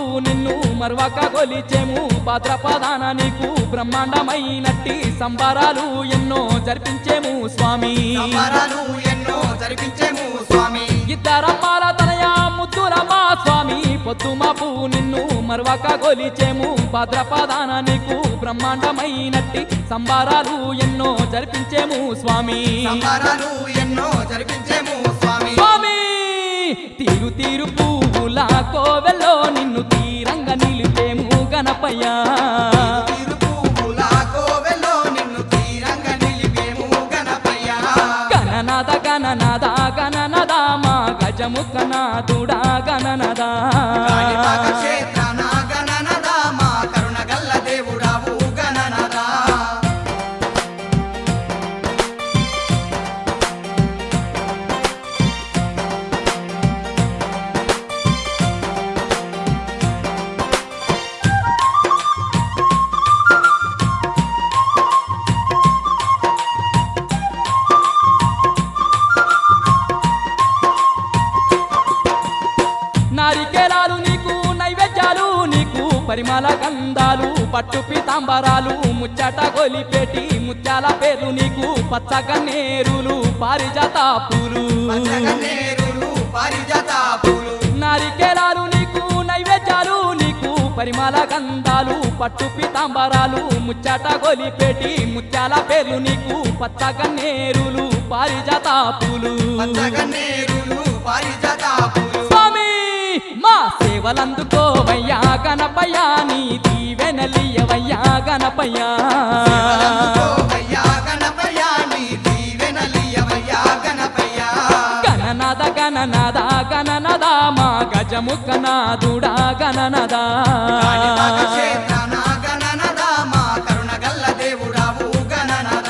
నిన్ను మరవక గొలిచేము భాద్రపదాన నీకు బ్రహ్మాండమైనట్టి సంబరాలు ఎన్నో జరిపించేము స్వామి సంబరాలు ఎన్నో జరిపించేము స్వామి ఇద్దరమ్మాల తనయ ముద్దులమ్మా స్వామి పొద్దుమాపు నిన్ను మరవక గొలిచేము భాద్రపదాన నీకు బ్రహ్మాండమైనట్టి సంబరాలు ఎన్నో జరిపించేము స్వామి సంబరాలు ఎన్నో జరిపించేము స్వామి స్వామి తీరు తీరు పువ్వుల కోవెల్లో నిన్ను తీరంగా నిలిపేము గణపయ్యా తీరు పువ్వుల కోవెల్లో నిన్ను తీరంగా నిలిపేము గణపయ్య గణనాద గణనాద గణనద మా గజముఖ నాదుడా గణనద కాణిపాక క్షేత్రాన గణనద మా కరుణగల్ల దేవుడావు గణనద నారికేలాలు నీకు నైవేద్యాలు నీకు పరిమళ గంధాలు పట్టు పీతాంబరాలు ముచ్చట గొలిపేటి ముత్యాల పేర్లు నీకు పచ్చగన్నేరులు పారిజాత పూలు పచ్చగన్నేరులు పారిజాత పూలు నారికేలాలు నీకు నైవేద్యాలు నీకు పరిమళ గంధాలు పట్టు పీతాంబరాలు ముచ్చట గొలిపేటి ముత్యాల పేర్లు నీకు పచ్చగన్నేరులు పారిజాత పూలు పచ్చగన్నేరులు పారిజాత పూలు స్వామి మా సేవలందుకోవయ్యా గణపయ్యా నీ దీవెనలియవయ్యా గణపయ్యా సేవలందుకోవయ్యా గణపయ్య నీ దీవెనలియవయ్యా గణపయ్య గణనాద గణనాద గణనద మా గజముఖ నాదుడా గణనద కాణిపాక క్షేత్రాన గణనద మా కరుణగల్ల దేవుడావు గణనద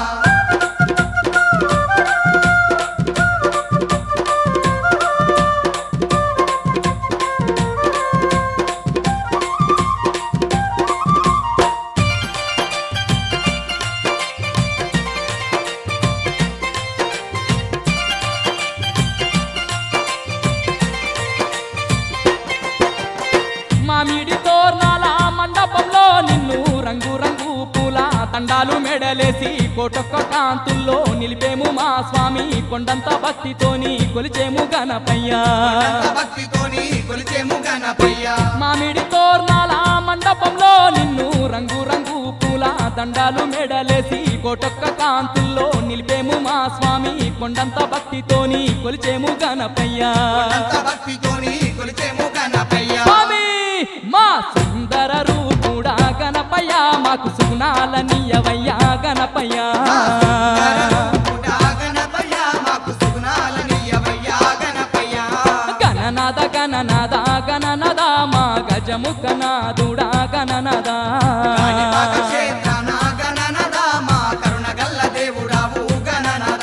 మామిడి తోర్నాల మండపంలో నిన్ను రంగు రంగు పూల తండాలు మెడలేసి కోటొక్క కాంతుల్లో నిలిపేము మా స్వామి కొండంత భక్తితోని కొలిచేము గణపయ్యా కొండంత భక్తితోని కొలిచేము గణపయ్య మామిడి తోర్నాల మండపంలో నిన్ను రంగు రంగు పూల దండాలు మెడలేసి కోటొక్క కాంతుల్లో నిలిపేము మా స్వామి కొండంత భక్తితోని కొలిచేము గణపయ్యా కొండంత భక్తితోని కొలిచేము గణపయ్య స్వామి మా సుందర రూపుడా గణపయ్య మాకు సుగుణాలనియవయ్యా గణపయ్యా కూడా గణపయ్య మాకు సుగుణాలనియవయ్యా గణపయ్య గణనాద గణనాద గణనద మా గజముఖ నాదుడా గణనద కాణిపాక క్షేత్రాన గణనద మా కరుణగల్ల దేవుడావు గణనద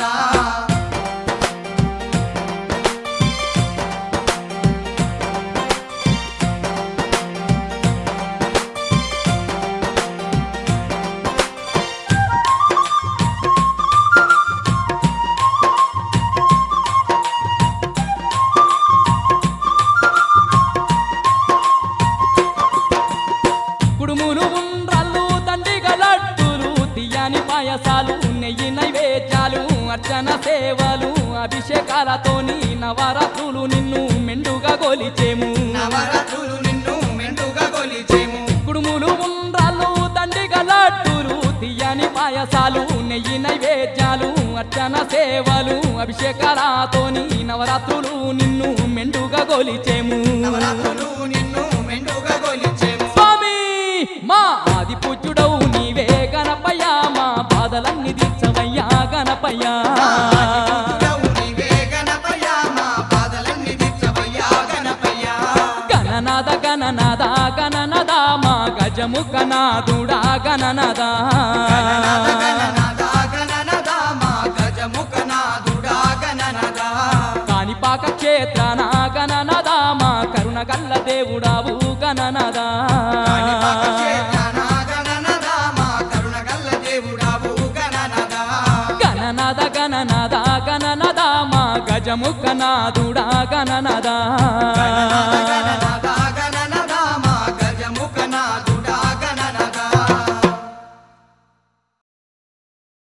కుడుములు ఉండ్రల్లు దండిగ లడ్డులు తీయని పాయసాలు నెయ్యి నైవేద్యాలు అర్చన సేవలు అభిషేకాలతోని నవరాత్రులు నిన్ను మెండుగా గోలిచేము నవరాత్రులు నిన్ను మెండుగా కొలిచేము కుడుములు ఉండ్రాళ్ళు దండిగ లడ్డులు తీయని పాయసాలు నెయ్యి నైవేద్యాలు అర్చన సేవలు అభిషేకాలతోని నవరాత్రులు నిన్ను మెండుగా గోలిచేము నవరాత్రులు నిన్ను మెండుగా కొలిచేము స్వామి మా ఆది పూజ్యుడవు నీవే గణపయ్య మా బాధలన్నీ తీర్చవయ్యా గణపయ్య ఆదిపుత్రుడవు నీవే గణపయ్య మా బాధలన్నీ తీర్చవయ్యా గణపయ్య గణనాద గణనాద గణనద మా గజముఖ నాదుడా గణనద గణనాద గణనాద గణనద మా గజముఖనాథుడా గణనద కాణిపాక క్షేత్రాన గణనద మా కరుణ గల్ల దేవుడావు గణనద కాణిపాక క్షేత్రాన గణనద మా కరుణగల్ల దేవుడావు గణనద గణనద గణనద గణనద మా గజముఖ నాదుడా గణనద గణనాద గణనాద